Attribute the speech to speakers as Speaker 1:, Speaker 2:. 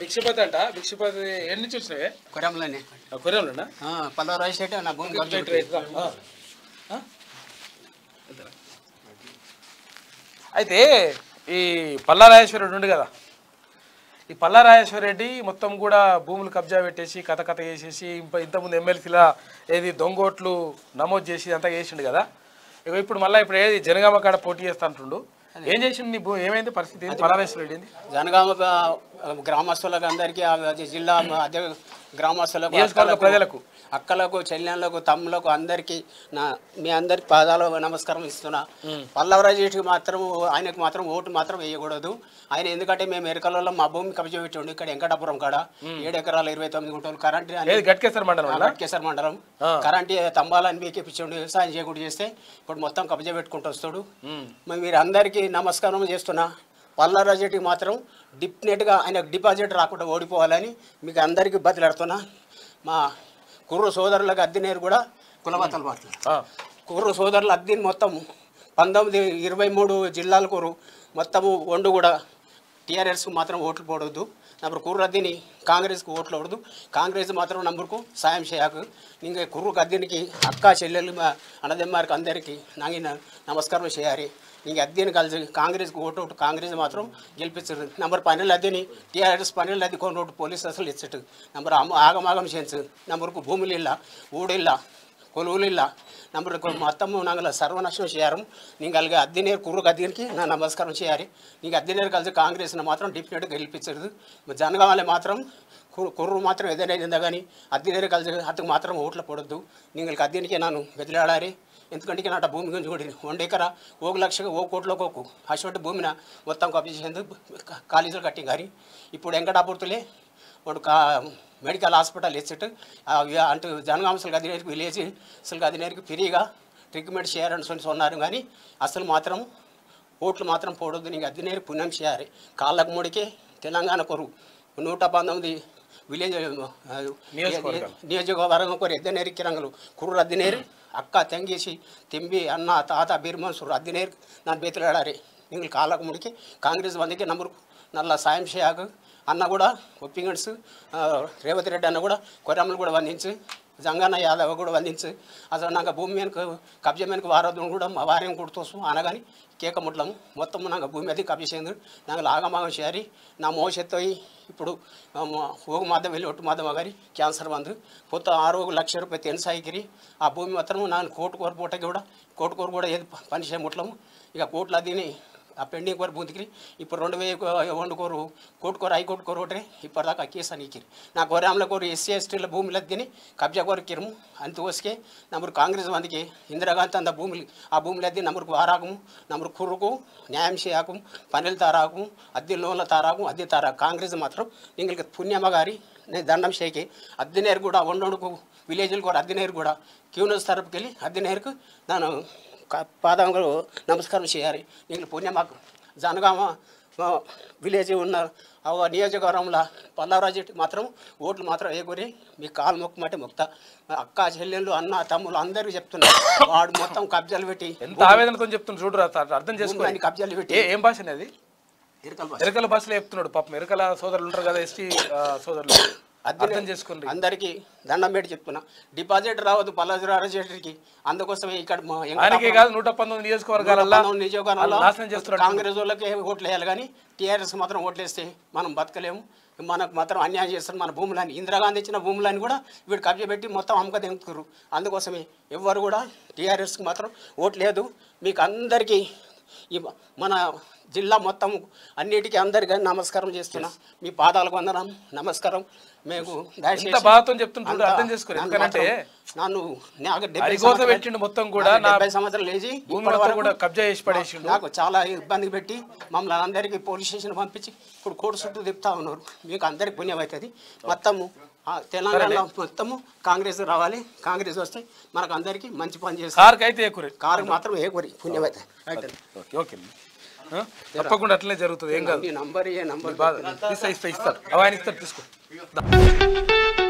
Speaker 1: భిక్షపతి అంట భిక్షపతి ఎన్ని నుంచి వచ్చినావే
Speaker 2: కొరంలోనే
Speaker 1: కొరియంలోనా
Speaker 2: పల్లవ రాజు శెట్టి నా భూమి కబ్జా
Speaker 1: ఇటు రైట్ రా. ఆ. ఆ? ఇద్దరా? అయితే ఈ పల్లారాజేశ్వరుడు ఉండు కదా ఈ పల్లారాజేశ్వర రెడ్డి మొత్తం కూడా భూములు కబ్జా పెట్టేసి కథ కథ చేసేసి ఇంత ఇంతకుముందు ఎమ్మెల్సీలా ఏది దొంగోట్లు నమోదు చేసి అంతా చేసిండు కదా ఇగో ఇప్పుడు మళ్ళీ ఇప్పుడు ఏది జనగామ కాడ పోటీ చేస్తా అంటుండు ఏం చేసిండు నీ భూ ఏమైంది పరిస్థితి ఏంది పల్లారాజేశ్వర రెడ్డి ఏంది
Speaker 2: జనగామ ఆ, గ్రామస్తులకు అందరికీ ఆ, అది జిల్లా అదే గ్రామస్తులకు
Speaker 1: నియోజకవర్గ
Speaker 2: అక్కలకు,
Speaker 1: ప్రజలకు.
Speaker 2: అక్కలకు చెల్లెళ్ళకు తమ్ములకు అందరికీ నా మీ అందరికి పాదాలు నమస్కారం ఇస్తున్నా పల్లవరాజుకి మాత్రం ఆయనకు మాత్రం ఓటు మాత్రం వేయకూడదు ఆయన ఎందుకంటే మేము ఎరకలలో మా భూమి కబ్జా పెట్టి ఇక్కడ వెంకటాపురం కాడ ఏడు ఎకరాలు ఇరవై తొమ్మిది గుంటలు కరెంట్
Speaker 1: ఏది గట్కేశ్వర మండలం వల్ల
Speaker 2: కేసర్ మండలం కరెంట్ స్తంభాలని మీకేపించండి వ్యవసాయం చేయకుండా చేస్తే ఇప్పుడు మొత్తం కబ్జా పెట్టుకుంటూ వస్తాడు మరి మీరు అందరికీ నమస్కారం చేస్తున్నా పల్లారాజెట్టికి మాత్రం డిప్నెట్గా ఆయన డిపాజిట్ రాకుండా ఓడిపోవాలని మీకు అందరికీ బదిలాడుతున్నా మా కుర్ర సోదరులకు అద్దెనేరు కూడా కులబత్తలు మాట్లాడు
Speaker 1: ఆ.
Speaker 2: కుర్ర సోదరుల అద్దెని మొత్తం పంతొమ్మిది ఇరవై మూడు జిల్లాల కూరు మొత్తము వండు కూడా టీఆర్ఎస్కు మాత్రం ఓట్లు పోడవద్దు నంబర్ కుర్ర అద్దెని కాంగ్రెస్కు ఓట్లు పడదు కాంగ్రెస్ మాత్రం నంబర్కు సాయం చేయకు ఇంకా కుర్రు అద్దెనికి అక్క చెల్లెలు మా అన్నదమ్మారికి అందరికీ నాగిన నమస్కారం చేయాలి ఇంక అద్దెని కలిసి కాంగ్రెస్కి ఓటు ఓటు కాంగ్రెస్ మాత్రం గెలిపించరు నంబర్ పన్నెండు అద్దెని టీఆర్ఎస్ పన్నెండు అద్దె కొన్ని ఓటు పోలీస్ అసలు ఇచ్చటు నంబర్ అమ్మ ఆగమాగం చేయించు నంబర్కు భూములు ఇల్ల ఊడిల్ల కొలువులిల్ల నంబర్ మొత్తము నాగల సర్వనాశనం చేయారు నీకు అలాగే అద్దెనేరు కుర్రు అద్దెనికి నా నమస్కారం చేయాలి నీకు అద్దెనేరు కలిసి కాంగ్రెస్ని మాత్రం డిఫినెట్గా గెలిపించదు జనగామలే మాత్రం కు- కుర్రు మాత్రం ఏదైనా అయిందా కానీ అద్దెనేరు కలిసి అతకు మాత్రం ఓట్ల పడద్దు నీకు అద్దెనికి నేను బెదిలాడాలి ఎందుకంటే ఇక నాట భూమి గురించి కూడా వండెకరా ఒక లక్ష ఓ కోట్లోకి ఒక అటువంటి భూమిన మొత్తం కప్పించేందుకు కాలేజీలు కట్టి కానీ ఇప్పుడు వెంకటాపూర్తులే వాడు కా మెడికల్ హాస్పిటల్ ఇచ్చిట్టు అంటే జనగాంసలు అధినేరికి విలేజ్ అసలు అధినేరికి ఫ్రీగా ట్రీట్మెంట్ చేయాలని சொல்லி சொன்னாరు కానీ అసలు మాత్రం ఓట్లు మాత్రం పోడొద్దు నీకు అధినేరి పుణ్యం చేయాలి కాళ్ళకు ముడికి తెలంగాణ కొరు నూట పంతొమ్మిది విలేజ్
Speaker 1: నియోజకవర్గాలు.
Speaker 2: నియోజకవర్గం కొరు ఎద్దనేరి కిరంగులు కుర్రు అద్దినేరు అక్క తెంగేసి తెంబి అన్న తాత బీర్మన్సురు అద్దినేరు నన్ను బెతులాడారి நீங்கள் కాళ్ళకు ముడికి కాంగ్రెస్ వందకి నంబరు నల్ల సాయం చేయకు అన్న కూడా ఒప్పింగన్స్ రేవంత్ రెడ్డి అన్న కూడా కొరమ్మలు కూడా వందించు జంగన్న యాదవ్ కూడా వందించు అసలు నాకు భూమి మీదకు కబ్జా మీదకు వారదు కూడా మా వార్యం కుడుతోసం అనగాని కేక ముట్లము మొత్తం నాకు భూమి అది కబ్జా చేయందు నాకు లాగమాగం చేరి నా మోసెత్తు ఇప్పుడు ಹೋಗು ಮಾಧ್ಯಮ వెళ్ళి ಒಟ್ಟು ಮಾಧ್ಯಮ గారి ಕ್ಯಾನ್ಸರ್ ಬಂದು పొత్తు ఆరు లక్ష రూపాయలు తెనసాయికిరి ఆ భూమి మొత్తం ನಾನು కోర్టు కోరు పూటకి కూడా కోర్టు కోరు కూడా ఏది పని చేయముట్లము ఇక కోర్టులో అదిని ఆ పెండింగ్ కోరు బూతికిరి ఇప్పుడు రెండు వేల వండు కోరు కోర్టు కోరు హైకోర్టు కోరు ఒకటి ఇప్పటిదాకా ఆ కేసు అనికిరి నా కోరాంల కోరు ఎస్సీ ఎస్టీల భూములు తిని కబ్జా కోరికిరము అంత వస్తే నమ్మరు కాంగ్రెస్ మందికి ఇందిరాగాంధీ అంత భూములు ఆ భూములు అద్దె నమ్మరుకు వారాకము నమ్మరు కుర్రకు న్యాయం చేయకం పనులు తారాకు అద్దె లోన్ల తారాకు అద్దె తారాకు కాంగ్రెస్ మాత్రం నీకు పుణ్యమ్మ గారి నేను దండం షేకి అద్దెనేరు కూడా వండొడుకు విలేజ్లు కూడా అద్దెనేరు కూడా క్యూనస్ తరపుకి వెళ్ళి అద్దెనేరుకు దాని పాదంలో నమస్కారం చేయాలి నీకు పుణ్యమాకు జనగామ ఆ, విలేజ్ ఉన్న ఆ నియోజకవర్గంలో పల్లారాజు మాత్రం ఓట్లు మాత్రం ఏగురి మీ కాలు మొక్కమంటే మొక్త అక్క చెల్లెళ్ళు అన్న తమ్ముళ్ళు అందరికీ చెప్తున్నారు వాడు మొత్తం కబ్జాలు పెట్టి
Speaker 1: ఎంత ఆవేదనతో చెప్తున్నా చూడు రా, అర్థం చేసుకో
Speaker 2: భూమిని కబ్జాలు పెట్టి
Speaker 1: ఏ ఏం భాష అనేది
Speaker 2: ఇరకల భాష.
Speaker 1: ఎరకల భాషలో చెప్తున్నాడు పాపం ఎరకల సోదరులు ఉంటారు కదా ఎస్టీ సోదరులు అర్థం చేసుకోండి
Speaker 2: అందరికీ దండం పెట్టి చెప్తున్నా డిపాజిట్ రావద్దు పల్లరాజేటికి అందుకోసమే ఇక్కడ మా
Speaker 1: ఆయనకే
Speaker 2: వెంకటాపురం-
Speaker 1: కాదు నూట పంతొమ్మిది నియోజకవర్గాలలో
Speaker 2: పంతొమ్మిది నియోజకవర్గాల్లో
Speaker 1: వాళ్ళు నాశనం చేస్తున్నాడు
Speaker 2: కాంగ్రెస్ వాళ్ళకే ఓట్లు వేయాలి కానీ టీఆర్ఎస్ మాత్రం ఓట్లు వేస్తే మనం బతకలేము మనకు మాత్రం అన్యాయం చేస్తారు మన భూములని ఇందిరాగాంధీ ఇచ్చిన భూములని కూడా వీడు కబ్జా పెట్టి మొత్తం అమ్మక తింటున్నారు అందుకోసమే ఎవ్వరు కూడా టీఆర్ఎస్కి మాత్రం ఓటు లేదు మీకు అందరికీ ఈ మన జిల్లా మొత్తం అన్నిటికీ అందరికీ నమస్కారం చేస్తున్నా మీ పాదాలకు వందనం నమస్కారం మేము
Speaker 1: ఎంత
Speaker 2: దయచేసి
Speaker 1: బాధతో చెప్తుంటాడు
Speaker 2: అంత-
Speaker 1: అర్థం చేసుకోరు
Speaker 2: నన్ను
Speaker 1: ఎందుకంటే
Speaker 2: మాత్రం- నన్ను నాకు డెబ్బై
Speaker 1: అరిగోత
Speaker 2: సంవత్సరాలు-
Speaker 1: పెట్టిండు మొత్తం కూడా
Speaker 2: నాకు
Speaker 1: నా
Speaker 2: డెబ్బై సంవత్సరాలు లేచి
Speaker 1: భూమి
Speaker 2: ఇప్పటి
Speaker 1: మొత్తం
Speaker 2: వరకు
Speaker 1: కూడా కబ్జా చేసి పడేసిండు
Speaker 2: నాకు చాలా ఇబ్బంది పెట్టి మమ్మల్ని అందరికీ పోలీస్ స్టేషన్ పంపించి ఇప్పుడు కోర్టు చుట్టూ తిప్పుతా ఉన్నారు మీకు అందరికి పుణ్యం అవుతుంది మొత్తము ఆ తెలంగాణలో మొత్తము కాంగ్రెస్ రావాలి కాంగ్రెస్ వస్తే మనకు అందరికీ మంచి పని చేస్తారు
Speaker 1: కారుకి అయితే ఎక్కువ
Speaker 2: కారు మాత్రం ఏ కోరి పుణ్యం అవుతుంది అవుతుంది
Speaker 1: ఓకే ఓకే ఆ? తప్పకుండా అట్లనే జరుగుతుంది ఏం కాదు
Speaker 2: ఈ నంబర్ ఏ నంబర్
Speaker 1: బాధ ఇస్తా ఇస్తా ఇస్తారు అవి ఆయన ఇస్తారు తీసుకో